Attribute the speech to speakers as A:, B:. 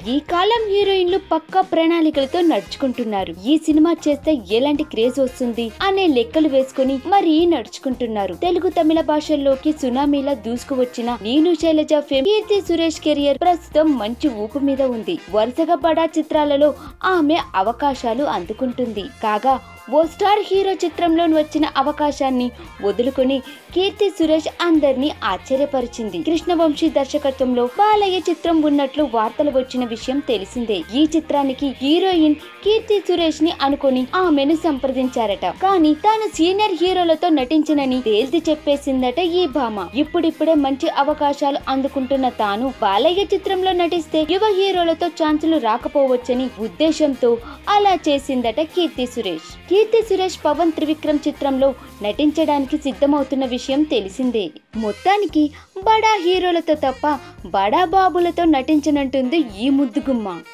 A: ఈ కాలం హీరోయిన్లు పక్కా ప్రణాళికలతో నడుచుకుంటున్నారు ఈ సినిమా చేస్తే ఎలాంటి క్రేజ్ వస్తుంది అనే లెక్కలు వేసుకుని మరీ నడుచుకుంటున్నారు తెలుగు తమిళ భాషల్లోకి సునామీలా దూసుకువచ్చిన నీను శైలజ ఫేమ్ కీర్తి సురేష్ కెరియర్ ప్రస్తుతం మంచి ఊపు మీద ఉంది వరుసగా బడా చిత్రాలలో ఆమె అవకాశాలు అందుకుంటుంది కాగా ఓ స్టార్ హీరో చిత్రంలో వచ్చిన అవకాశాన్ని వదులుకొని కీర్తి సురేష్ అందరినీ ఆశ్చర్యపరిచింది కృష్ణవంశీ దర్శకత్వంలో బాలయ్య చిత్రం ఉన్నట్లు వార్తలు వచ్చిన విషయం తెలిసిందే ఈ చిత్రానికి హీరోయిన్ కీర్తి సురేష్ ని అనుకొని ఆమెను సంప్రదించారట కానీ తాను సీనియర్ హీరోలతో నటించినని తేల్చి చెప్పేసిందట ఈ భామ ఇప్పుడిప్పుడే మంచి అవకాశాలు అందుకుంటున్న తాను బాలయ్య చిత్రంలో నటిస్తే యువ హీరోలతో ఛాన్సులు రాకపోవచ్చని ఉద్దేశంతో అలా చేసిందట కీర్తి సురేష్ కీర్తి సురేష్ పవన్ త్రివిక్రమ్ చిత్రంలో నటించడానికి సిద్ధమవుతున్న విషయం తెలిసిందే మొత్తానికి బడా హీరోలతో తప్ప బడా బాబులతో నటించనంటుంది ఈ ముద్దుగుమ్మ